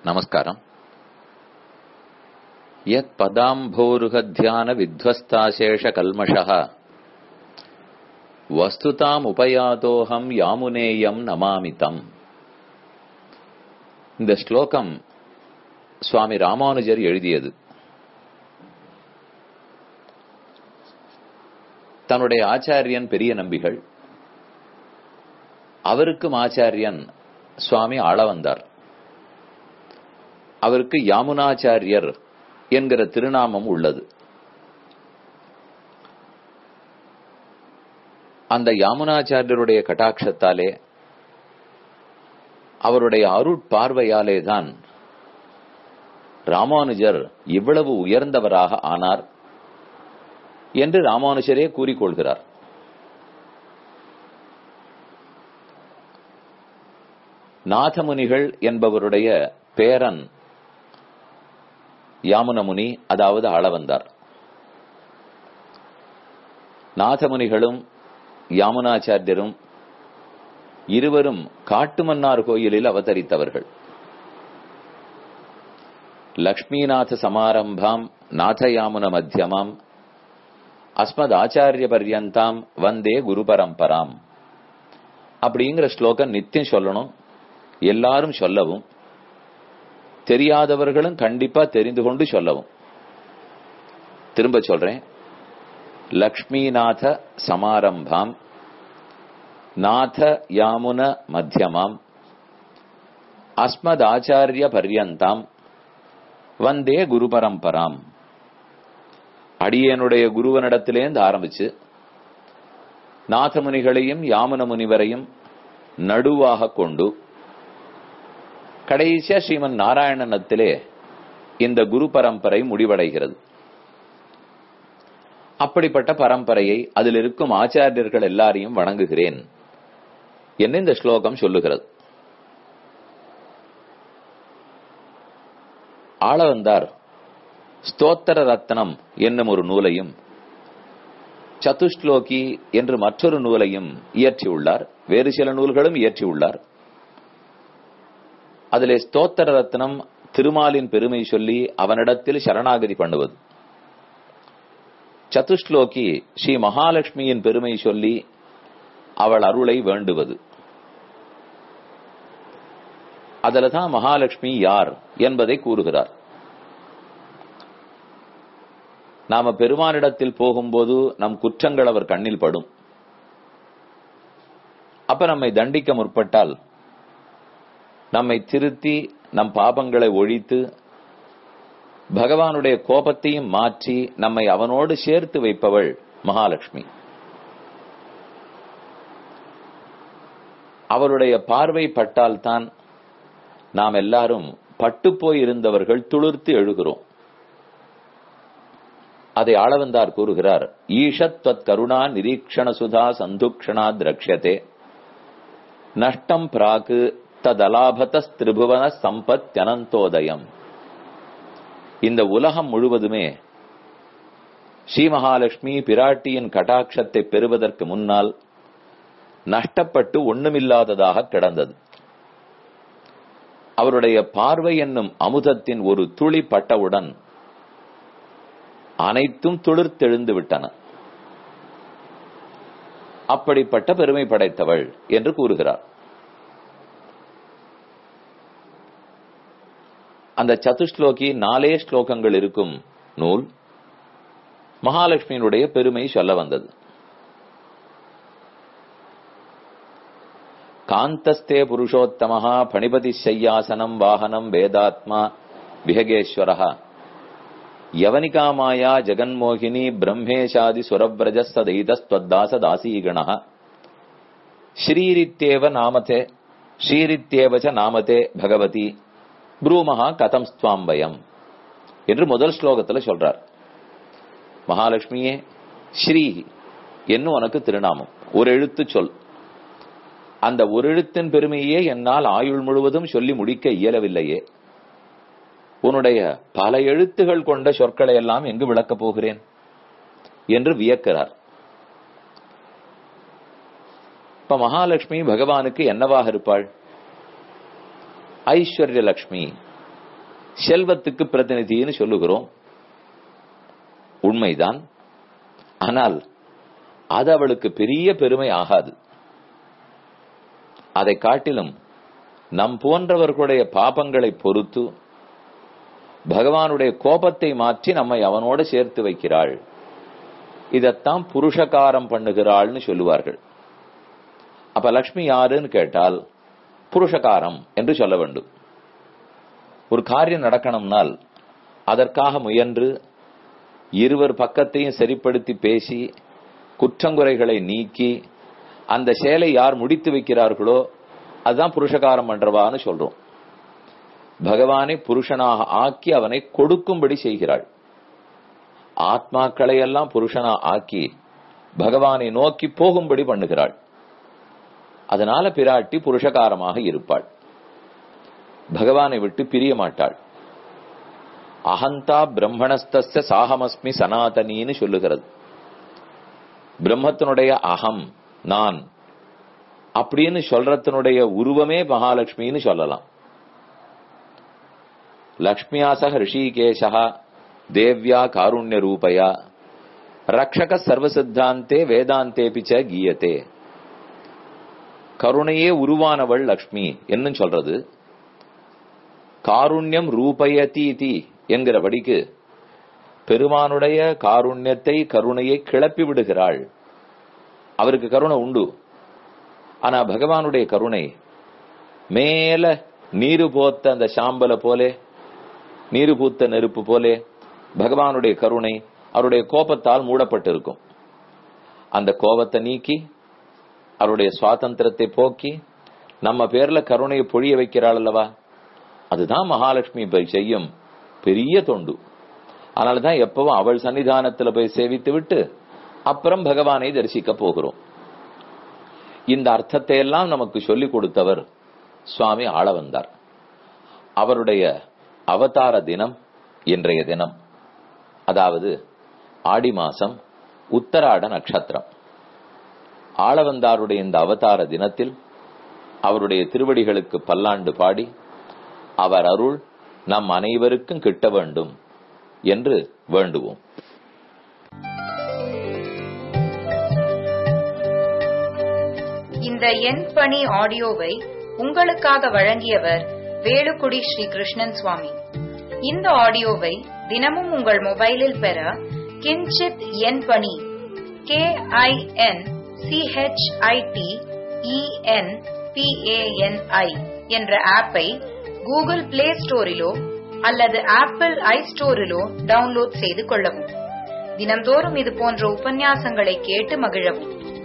நமஸ்காரம் யத் பதாம்போருகத்தியான வித்வஸ்தாசேஷ கல்மஷः வஸ்துதாம் உபயாதோகம் யாமுனேயம் நமாமிதம் இந்த ஸ்லோகம் சுவாமி ராமானுஜர் எழுதியது தன்னுடைய ஆச்சாரியன் பெரிய நம்பிகள் அவருக்கும் ஆச்சாரியன் சுவாமி ஆளவந்தார் அவருக்கு யாமுனாச்சாரியர் என்கிற திருநாமம் உள்ளது அந்த யாமுனாச்சாரியருடைய கட்டாட்சத்தாலே அவருடைய அருட்பார்வையாலே தான் ராமானுஜர் இவ்வளவு உயர்ந்தவராக ஆனார் என்று ராமானுஜரே கூறிக்கொள்கிறார் நாதமுனிகள் என்பவருடைய பேரன் யாமுனமுனி அதாவது அளவந்தார் நாதமுனிகளும் யாமுனாச்சாரியரும் இருவரும் காட்டுமன்னார் கோயிலில் அவதரித்தவர்கள் லக்ஷ்மிநாத சமாரம்பாம் நாதயாமுன மத்தியமாம் அஸ்மத் ஆச்சாரிய பர்யந்தாம் வந்தே குரு பரம்பராம் அப்படிங்கிற ஸ்லோகம் நித்தியம் சொல்லணும் எல்லாரும் சொல்லவும் தெரியாதவர்களும் கண்டிப்பா தெரிந்து கொண்டு சொல்லவும் திரும்ப சொல்றேன் லக்ஷ்மிநாத சமாரம்பாம் நாத யாமுன மத்தியமாம் அஸ்மத் ஆச்சாரிய பர்யந்தாம் வந்தே குரு பரம்பராம் அடியனுடைய குருவனிடத்திலேருந்து ஆரம்பிச்சு நாதமுனிகளையும் யாமுன முனிவரையும் நடுவாக கொண்டு கடைசியா ஸ்ரீமன் நாராயணனத்திலே இந்த குரு பரம்பரை முடிவடைகிறது அப்படிப்பட்ட பரம்பரையை அதில் இருக்கும் ஆச்சாரியர்கள் எல்லாரையும் வணங்குகிறேன் என்று இந்த ஸ்லோகம் சொல்லுகிறது ஆளவந்தார் ஸ்தோத்திர ரத்னம் என்னும் ஒரு நூலையும் சதுஷ்லோகி என்று மற்றொரு நூலையும் இயற்றியுள்ளார் வேறு சில நூல்களும் இயற்றியுள்ளார் அதிலே ஸ்தோத்திர ரத்னம் திருமாலின் பெருமை சொல்லி அவனிடத்தில் சரணாகதி பண்ணுவது சதுஷ்லோகி ஸ்ரீ மகாலட்சுமியின் பெருமை சொல்லி அவள் அருளை வேண்டுவது அதுலதான் மகாலட்சுமி யார் என்பதை கூறுகிறார் நாம பெருமானிடத்தில் போகும்போது நம் குற்றங்கள் அவர் கண்ணில் படும் அப்ப நம்மை தண்டிக்க முற்பட்டால் நம்மை திருத்தி நம் பாபங்களை ஒழித்து பகவானுடைய கோபத்தையும் மாற்றி நம்மை அவனோடு சேர்த்து வைப்பவள் மகாலட்சுமி அவருடைய பார்வை பட்டால்தான் நாம் எல்லாரும் பட்டு போய் இருந்தவர்கள் துளிர்த்து எழுகிறோம் அதை ஆளவந்தார் கூறுகிறார் ஈஷத் தத் கருணா நிரீக்ஷண சுதா சந்துக்ஷணா திரக்ஷதே நஷ்டம் பிராக்கு ததலாபத திரிபுவன சம்பத் அனந்தோதயம் இந்த உலகம் முழுவதுமே ஸ்ரீ மகாலட்சுமி பிராட்டியின் கட்டாட்சத்தை பெறுவதற்கு முன்னால் நஷ்டப்பட்டு ஒண்ணுமில்லாததாக கிடந்தது அவருடைய பார்வை என்னும் அமுதத்தின் ஒரு துளி பட்டவுடன் அனைத்தும் துளிர்த்தெழுந்து விட்டன அப்படிப்பட்ட பெருமை படைத்தவள் என்று கூறுகிறார் அந்த சதுஸ்லோகி நாலே ஸ்லோகங்கள் இருக்கும் நூல் மகாலட்சுமியினுடைய பெருமை சொல்ல வந்தது காந்தஸ்தே புருஷோத்தமஹா பணிபதி சையாசனம் வாகனம் வேதாத்மா விஹகேஸ்வரஹா யவனிகாமாயா ஜெகன்மோகினி பிரம்மேஷாதி சுரவ்ரஜஸ்ததைதஸ்வத்தாசதாசீகண ஸ்ரீரித்தேவ நாமதே ஸ்ரீரித்தேவ ச நாமதே பகவதி ப்ரூமஹா கதம் ஸ்துவாம்பயம் என்று முதல் ஸ்லோகத்துல சொல்றார் மகாலட்சுமியே ஸ்ரீ என்னும் உனக்கு திருநாமம் ஒரு எழுத்து சொல் அந்த ஒரு எழுத்தின் பெருமையே என்னால் ஆயுள் முழுவதும் சொல்லி முடிக்க இயலவில்லையே உன்னுடைய பல எழுத்துகள் கொண்ட சொற்களை எல்லாம் எங்கு விளக்கப் போகிறேன் என்று வியக்கிறார் இப்ப மகாலட்சுமி பகவானுக்கு என்னவாக இருப்பாள் ஐஸ்வர்ய லட்சுமி செல்வத்துக்கு பிரதிநிதின்னு சொல்லுகிறோம் உண்மைதான் ஆனால் அது அவளுக்கு பெரிய பெருமை ஆகாது அதை காட்டிலும் நம் போன்றவர்களுடைய பாபங்களை பொறுத்து பகவானுடைய கோபத்தை மாற்றி நம்மை அவனோடு சேர்த்து வைக்கிறாள் இதத்தான் புருஷகாரம் பண்ணுகிறாள்னு சொல்லுவார்கள் அப்ப லக்ஷ்மி யாருன்னு கேட்டால் புருஷகாரம் என்று சொல்ல வேண்டும் ஒரு காரியம் நடக்கணும்னால் அதற்காக முயன்று இருவர் பக்கத்தையும் சரிப்படுத்தி பேசி குற்றங்குறைகளை நீக்கி அந்த செயலை யார் முடித்து வைக்கிறார்களோ அதுதான் புருஷகாரம் பண்றவான்னு சொல்றோம் பகவானை புருஷனாக ஆக்கி அவனை கொடுக்கும்படி செய்கிறாள் ஆத்மாக்களை எல்லாம் புருஷனா ஆக்கி பகவானை நோக்கி போகும்படி பண்ணுகிறாள் அதனால பிராட்டி புருஷகாரமாக இருப்பாள் பகவானை விட்டு பிரிய மாட்டாள் அகந்தா பிரம்மணஸ்தஸ்ய சாகமஸ்மி சனாதனின்னு சொல்லுகிறது பிரம்மத்தினுடைய அகம் நான் அப்படின்னு சொல்றதனுடைய உருவமே மகாலட்சுமின்னு சொல்லலாம் லக்ஷ்மியா சக ரிஷிகேஷா தேவ்யா காருண்ய ரூபயா ரக்ஷக சர்வசித்தாந்தே வேதாந்தே பிச்ச கீயத்தே கருணையே உருவானவள் லக்ஷ்மி என்ன சொல்றது காருண்யம் ரூபயதி என்கிறபடிக்கு பெருமானுடைய காருண்யத்தை கருணையை கிளப்பி விடுகிறாள் அவருக்கு கருணை உண்டு ஆனா பகவானுடைய கருணை மேல நீரு போத்த அந்த சாம்பல போலே நீரு பூத்த நெருப்பு போலே பகவானுடைய கருணை அவருடைய கோபத்தால் மூடப்பட்டிருக்கும் அந்த கோபத்தை நீக்கி அவருடைய சுவாதந்திரத்தை போக்கி நம்ம பேர்ல கருணையை பொழிய வைக்கிறாள் அல்லவா அதுதான் மகாலட்சுமி போய் செய்யும் பெரிய தொண்டு அதனாலதான் எப்பவும் அவள் சன்னிதானத்துல போய் சேவித்து விட்டு அப்புறம் பகவானை தரிசிக்க போகிறோம் இந்த அர்த்தத்தை எல்லாம் நமக்கு சொல்லிக் கொடுத்தவர் சுவாமி ஆள வந்தார் அவருடைய அவதார தினம் இன்றைய தினம் அதாவது ஆடி மாசம் உத்தராட நட்சத்திரம் ஆளவந்தாருடைய இந்த அவதார தினத்தில் அவருடைய திருவடிகளுக்கு பல்லாண்டு பாடி அவர் அருள் நம் அனைவருக்கும் கிட்ட வேண்டும் என்று வேண்டுவோம் இந்த எண் பணி ஆடியோவை உங்களுக்காக வழங்கியவர் வேலுக்குடி ஸ்ரீ கிருஷ்ணன் சுவாமி இந்த ஆடியோவை தினமும் உங்கள் மொபைலில் பெற கிஞ்சித் எண் பணி கே ஐ என் சிஹெச்ஐடி இஎன் பிஏஎன்ஐ என்ற ஆப்பை கூகுள் பிளே ஸ்டோரிலோ அல்லது ஆப்பிள் ஐ ஸ்டோரிலோ டவுன்லோட் செய்து கொள்ளவும் தினம்தோறும் இது போன்ற உபன்யாசங்களை கேட்டு மகிழவும்